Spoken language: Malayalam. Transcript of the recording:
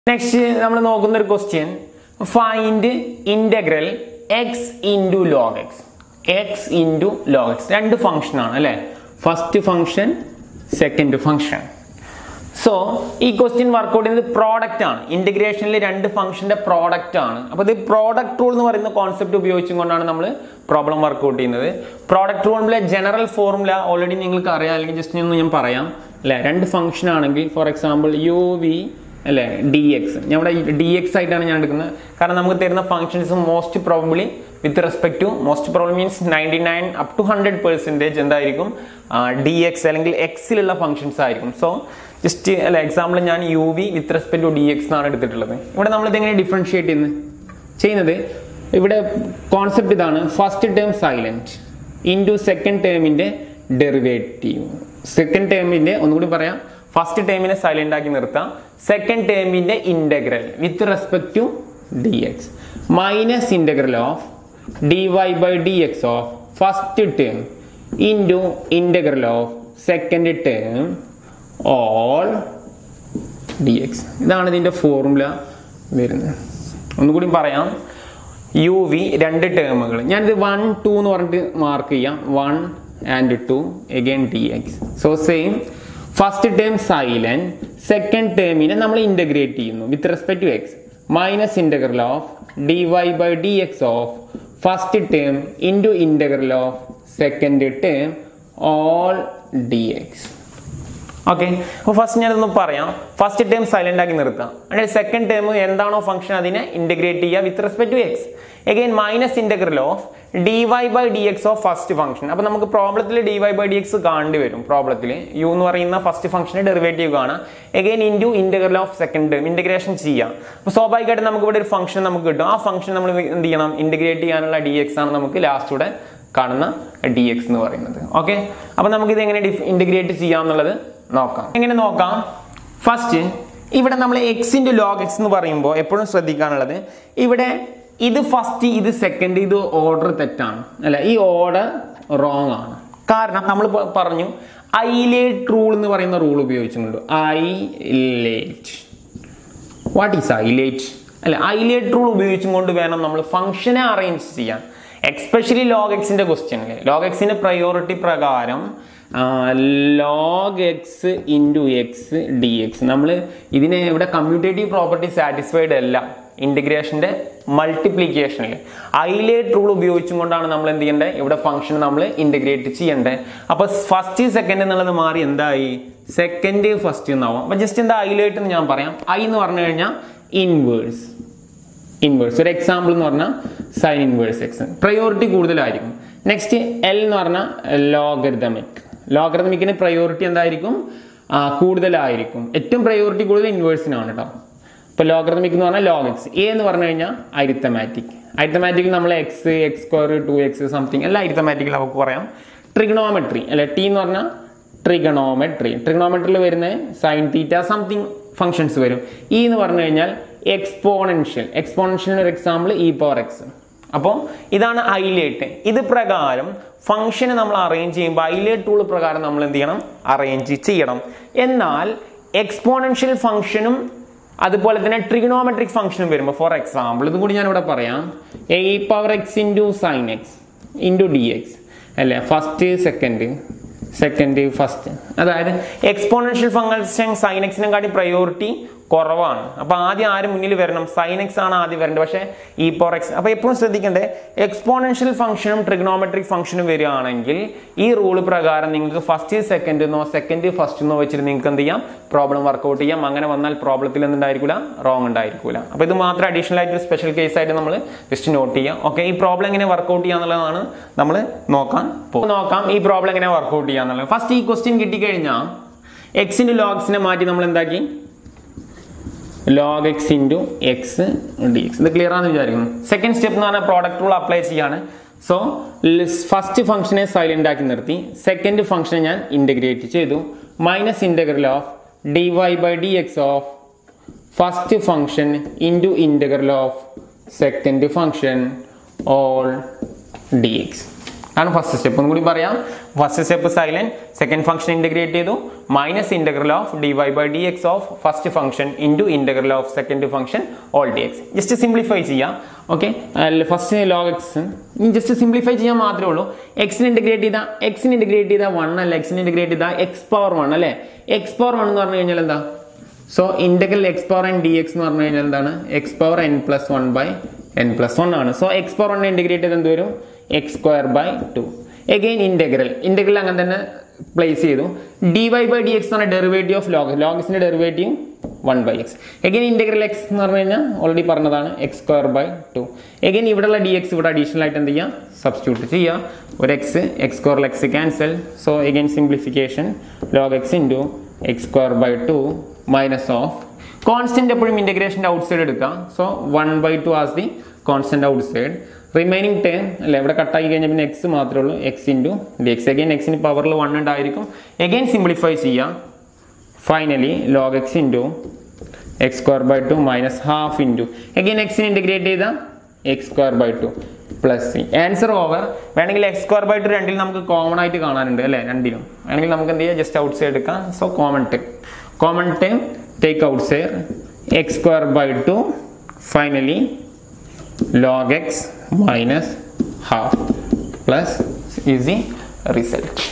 നെക്സ്റ്റ് നമ്മൾ നോക്കുന്ന ഒരു question find integral x into log x x into log x രണ്ട് ഫംഗ്ഷൻ ആണ് അല്ലേ first function second function so ഈ ക്വസ്റ്റ്യൻ വർക്കൗട്ട് ചെയ്യുന്നത് പ്രോഡക്റ്റ് ആണ് ഇന്റഗ്രേഷനിൽ രണ്ട് ഫംഗ്ഷന്റെ പ്രോഡക്റ്റ് ആണ് അപ്പോൾ ഇത് പ്രോഡക്റ്റ് റൂൾ എന്ന് പറയുന്ന കോൺസെപ്റ്റ് ഉപയോഗിച്ചും കൊണ്ടാണ് നമ്മൾ പ്രോബ്ലം വർക്കൗട്ട് ചെയ്യുന്നത് പ്രോഡക്റ്റ് റൂളിലെ ജനറൽ ഫോർമുല ഓൾറെഡി നിങ്ങൾക്ക് അറിയാം അല്ലെങ്കിൽ ജസ്റ്റ് ഒന്ന് ഞാൻ പറയാം അല്ലേ രണ്ട് ഫംഗ്ഷൻ ആണെങ്കിൽ ഫോർ എക്സാമ്പിൾ യു വി അല്ലേ ഡി എക്സ് ഞാൻ ഇവിടെ ഡി എക്സ് ആയിട്ടാണ് ഞാൻ എടുക്കുന്നത് കാരണം നമുക്ക് തരുന്ന functions most probably with respect to most problem means ninety nine up to hundred percentage എന്തായിരിക്കും ഡി എക്സ് അല്ലെങ്കിൽ എക്സിലുള്ള ഫംഗ്ഷൻസ് ആയിരിക്കും സോ ജസ്റ്റ് അല്ല എക്സാമ്പിൾ ഞാൻ u v with respect to d x എന്നാണ് എടുത്തിട്ടുള്ളത് ഇവിടെ നമ്മൾ ഇതെങ്ങനെ ഡിഫറൻഷിയേറ്റ് ചെയ്യുന്നത് ചെയ്യുന്നത് ഇവിടെ കോൺസെപ്റ്റ് ഇതാണ് first term silent into second ടേമിൻ്റെ ഡെറിവേറ്റീവ് സെക്കൻഡ് ടേമിൻ്റെ ഒന്നുകൂടി പറയാം ഫസ്റ്റ് ടേമിനെ സൈലന്റ് ആക്കി നിർത്താം സെക്കൻഡ് ടേമിൻ്റെ integral with respect to d x minus integral of d y by d x of first term into integral of second term all d x ഇതാണ് ഇതിൻ്റെ ഫോർമുല വരുന്നത് ഒന്നുകൂടി പറയാം യു വി രണ്ട് ടേമുകൾ ഞാനിത് വൺ ടു എന്ന് പറഞ്ഞിട്ട് മാർക്ക് ചെയ്യാം one and two again d x so same first term silent second ടേമിനെ നമ്മൾ ഇൻ്റഗ്രേറ്റ് ചെയ്യുന്നു with respect to x minus integral of d y by d x of first term into integral of second term all d x okay അപ്പോൾ ഫസ്റ്റ് ഞാനൊന്ന് പറയാം ഫസ്റ്റ് ടേം സൈലന്റ് ആക്കി നിർത്താം അതിന്റെ സെക്കൻഡ് ടേം എന്താണോ ഫംഗ്ഷൻ അതിനെ ഇന്റഗ്രേറ്റ് ചെയ്യുക with respect to x again minus integral of d y by d x of first function അപ്പോൾ നമുക്ക് പ്രോബ്ലത്തിൽ d y by d x കാണേണ്ടി വരും പ്രോബ്ലത്തിൽ യു എന്ന് പറയുന്ന ഫസ്റ്റ് ഫംഗ്ഷന് ഡെറിവേറ്റീവ് കാണാം again into integral of second term integration ചെയ്യാം അപ്പോൾ സ്വാഭാവികമായിട്ട് നമുക്ക് ഇവിടെ ഒരു ഫംഗ്ഷൻ നമുക്ക് കിട്ടും ആ ഫംഗ്ഷൻ നമ്മൾ എന്ത് ചെയ്യണം ഇന്റഗ്രേറ്റ് ചെയ്യാനുള്ള ഡി എക്സ് ആണ് നമുക്ക് ലാസ്റ്റ് ഇവിടെ കാണുന്ന ഡി എക്സ് എന്ന് പറയുന്നത് ഓക്കെ അപ്പോൾ നമുക്ക് ഇത് എങ്ങനെ ഇന്റഗ്രേറ്റ് ചെയ്യാം എന്നുള്ളത് നോക്കാം എങ്ങനെ നോക്കാം ഫസ്റ്റ് ഇവിടെ നമ്മൾ എക്സിൻ്റെ ലോഗ് എക്സ് എന്ന് പറയുമ്പോൾ എപ്പോഴും ശ്രദ്ധിക്കാനുള്ളത് ഇവിടെ ഇത് ഫസ്റ്റ് ഇത് സെക്കൻഡ് ഇത് ഓർഡർ തെറ്റാണ് അല്ല ഈ ഓർഡർ റോങ് ആണ് കാരണം നമ്മൾ പറഞ്ഞു ഐലേറ്റ് റൂൾ എന്ന് പറയുന്ന റൂൾ ഉപയോഗിച്ചുകൊണ്ട് ഐലേറ്റ് വാട്ട് ഈസ് ഐലേറ്റ് അല്ല ഐലേറ്റ് റൂൾ ഉപയോഗിച്ചും കൊണ്ട് വേണം നമ്മൾ ഫംഗ്ഷനെ അറേഞ്ച് ചെയ്യാൻ എക്സ്പെഷ്യലി ലോഗ് എക്സിന്റെ ക്വസ്റ്റ്യനിൽ ലോഗ് എക്സിന്റെ പ്രയോറിറ്റി പ്രകാരം log x into x d x നമ്മൾ ഇതിനെ ഇവിടെ കമ്മ്യൂട്ടേറ്റീവ് പ്രോപ്പർട്ടി സാറ്റിസ്ഫൈഡ് അല്ല ഇൻറ്റഗ്രേഷൻ്റെ മൾട്ടിപ്ലിക്കേഷനിൽ ഐലേറ്റ് റൂൾ ഉപയോഗിച്ചും കൊണ്ടാണ് നമ്മൾ എന്ത് ചെയ്യേണ്ടത് ഇവിടെ ഫംഗ്ഷൻ നമ്മൾ ഇൻറ്റഗ്രേറ്റ് ചെയ്യേണ്ടത് അപ്പോൾ ഫസ്റ്റ് സെക്കൻഡ് എന്നുള്ളത് മാറി എന്തായി സെക്കൻഡ് ഫസ്റ്റ് എന്നാവും അപ്പോൾ ജസ്റ്റ് എന്താ ഐലേറ്റ് എന്ന് ഞാൻ പറയാം ഐ എന്ന് പറഞ്ഞു കഴിഞ്ഞാൽ ഇൻവേഴ്സ് ഇൻവേഴ്സ് ഒരു എക്സാമ്പിൾ എന്ന് പറഞ്ഞാൽ സൈൻ ഇൻവേഴ്സ് എക്സ് പ്രയോറിറ്റി കൂടുതലായിരിക്കും നെക്സ്റ്റ് എൽ എന്ന് പറഞ്ഞാൽ ലോഗരിതമിക് ലോഗരിതമിക്കിന് പ്രയോറിറ്റി എന്തായിരിക്കും കൂടുതലായിരിക്കും ഏറ്റവും പ്രയോറിറ്റി കൂടുതൽ ഇൻവേഴ്സിനാണ് കേട്ടോ ഇപ്പോൾ ലോഗറിതമിക് എന്ന് പറഞ്ഞാൽ ലോഗ് എക്സ് എ എന്ന് പറഞ്ഞു കഴിഞ്ഞാൽ അരിത്തമാറ്റിക് അരിത്തമാറ്റിക്കിൽ നമ്മൾ x x square two x something എല്ലാം അരിത്തമാറ്റിക്കിൽ നമുക്ക് പറയാം ട്രിഗണോമെട്രി അല്ലെ ടി എന്ന് പറഞ്ഞാൽ ട്രിഗണോമെട്രി ട്രിഗണോമെട്രിയിൽ വരുന്ന സൈൻ തീറ്റ സംതിങ് ഫങ്ഷൻസ് വരും ഇ എന്ന് പറഞ്ഞു കഴിഞ്ഞാൽ എക്സ്പോണൻഷ്യൽ എക്സ്പോണൻഷ്യലിന് ഒരു എക്സാമ്പിൾ ഇ പവർ എക്സ് അപ്പോൾ ഇതാണ് ഐലേറ്റ് ഇത് പ്രകാരം ഫംഗ്ഷന് നമ്മൾ അറേഞ്ച് ചെയ്യുമ്പോൾ ഐലേറ്റ് ടൂൾ പ്രകാരം നമ്മൾ എന്ത് ചെയ്യണം അറേഞ്ച് ചെയ്യണം എന്നാൽ എക്സ്പോണൻഷ്യൽ ഫംഗ്ഷനും അതുപോലെ തന്നെ ട്രിഗണോമെട്രിക് ഫംഗ്ഷനും വരുമ്പോൾ ഫോർ എക്സാമ്പിൾ ഇതും കൂടി ഞാനിവിടെ പറയാം a power x into sine x into d x അല്ലേ ഫസ്റ്റ് സെക്കൻഡ് സെക്കൻഡ് ഫസ്റ്റ് അതായത് എക്സ്പോണൻഷ്യൽ ഫംഗ്ഷൻ സൈൻ എക്സിനെ കാട്ടി പ്രയോറിറ്റി കുറവാണ് അപ്പൊ ആദ്യം ആര് മുന്നിൽ വരണം സൈൻ എക്സ് ആണ് ആദ്യം വരേണ്ടത് പക്ഷേ ഇ പവർ എക്സ് അപ്പൊ എപ്പോഴും ശ്രദ്ധിക്കേണ്ടത് എക്സ്പോണൻഷ്യൽ ഫംഗ്ഷനും ട്രിഗണോമെട്രിക് ഫംഗ്ഷനും വരികയാണെങ്കിൽ ഈ റൂൾ പ്രകാരം നിങ്ങൾക്ക് ഫസ്റ്റ് സെക്കൻഡ് എന്നോ സെക്കൻഡ് ഫസ്റ്റ് എന്നോ വെച്ചിട്ട് നിങ്ങൾക്ക് എന്ത് ചെയ്യാം പ്രോബ്ലം വർക്കൗട്ട് ചെയ്യാം അങ്ങനെ വന്നാൽ പ്രോബ്ലത്തിൽ എന്തുണ്ടായിരിക്കില്ല റോങ് ഉണ്ടായിരിക്കില്ല അപ്പൊ ഇത് മാത്രം അഡീഷണൽ ആയിട്ട് ഒരു സ്പെഷ്യൽ കേസ് ആയിട്ട് നമ്മൾ ജസ്റ്റ് നോട്ട് ചെയ്യാം ഓക്കെ ഈ പ്രോബ്ലം എങ്ങനെ വർക്കൗട്ട് ചെയ്യാന്നുള്ളതാണ് നമ്മൾ നോക്കാൻ പോകും നോക്കാം ഈ പ്രോബ്ലം എങ്ങനെ വർക്കൗട്ട് ചെയ്യാന്നുള്ളത് ഫസ്റ്റ് ഈ ക്വസ്റ്റ്യൻ കിട്ടിക്കഴിഞ്ഞാൽ എക്സിന്റെ ലോഗ്സിനെ മാറ്റി നമ്മൾ എന്താക്കി log x into x d x ഇത് ക്ലിയർ ആണെന്ന് വിചാരിക്കുന്നു സെക്കൻഡ് സ്റ്റെപ്പ് എന്ന് പറഞ്ഞാൽ പ്രോഡക്റ്റ് റൂൾ അപ്ലൈ ചെയ്യാണ് സോ ഫസ്റ്റ് ഫംഗ്ഷനെ സൈലന്റ് ആക്കി നിർത്തി സെക്കൻഡ് ഫംഗ്ഷനെ ഞാൻ ഇൻറ്റഗ്രേറ്റ് ചെയ്തു minus integral of d y by d x of first function into integral of second function all d x അതാണ് ഫസ്റ്റ് സ്റ്റെപ്പ് ഒന്നും കൂടി പറയാം first step silent second function integrate ചെയ്തു minus integral of d y by d x of first function into integral of second function all d x just simplify ചെയ്യാം okay first log x just simplify ചെയ്യാൻ മാത്രമേ ഉള്ളൂ എക്സിന് ഇന്റഗ്രേറ്റ് ചെയ്ത എക്സിന് ഇന്റഗ്രേറ്റ് ചെയ്ത വൺ അല്ല എക്സിന് ഇന്റഗ്രേറ്റ് ചെയ്ത എക്സ് പവർ വൺ അല്ലേ എക്സ് പവർ വൺ എന്ന് പറഞ്ഞു കഴിഞ്ഞാൽ എന്താ so integral x power n d x എന്ന് പറഞ്ഞു കഴിഞ്ഞാൽ എന്താണ് x power n plus one by n plus one ആണ് so x power one integrate ചെയ്ത് എന്ത് വരും x square by two again integral integral അങ്ങനെ തന്നെ പ്ലേസ് ചെയ്തു d y by d x എന്ന് പറഞ്ഞ ഡെറിവേറ്റീവ് ഓഫ് ലോഗ് ലോഗിന്റെ derivative one by X again integral x എന്ന് പറഞ്ഞു കഴിഞ്ഞാൽ ഓൾറെഡി പറഞ്ഞതാണ് x square by two again ഇവിടെയുള്ള ഡി എക്സ് ഇവിടെ അഡീഷണൽ ആയിട്ട് എന്ത് ചെയ്യാം സബ്സ്റ്റിറ്റ്യൂട്ട് ചെയ്യുക ഒരു x x square x cancel so again simplification log x into x square by two minus of constant എപ്പോഴും ഇന്റഗ്രേഷൻ്റെ ഔട്ട് സൈഡ് എടുക്കാം so one by two as the constant outside remaining term അല്ലെ ഇവിടെ കട്ടായി കഴിഞ്ഞാൽ പിന്നെ എക്സ് മാത്രമേ ഉള്ളൂ x into d X again എക്സിന് പവറിൽ വൺ ഉണ്ടായിരിക്കും എഗെയിൻ സിംപ്ലിഫൈ ചെയ്യാം finally log x into x square by two minus half into again എക്സിന് ഇൻറ്റഗ്രേറ്റ് ചെയ്ത x square by two plus C answer over വേണമെങ്കിൽ എക്സ് സ്ക്വയർ ബൈ ടു രണ്ടിൽ നമുക്ക് കോമൺ ആയിട്ട് കാണാനുണ്ട് അല്ലേ രണ്ടിലും വേണമെങ്കിൽ നമുക്ക് എന്ത് ചെയ്യാം ജസ്റ്റ് ഔട്ട് സൈഡ് എടുക്കാം so common term common term take outside x square by two finally log x minus half plus is the result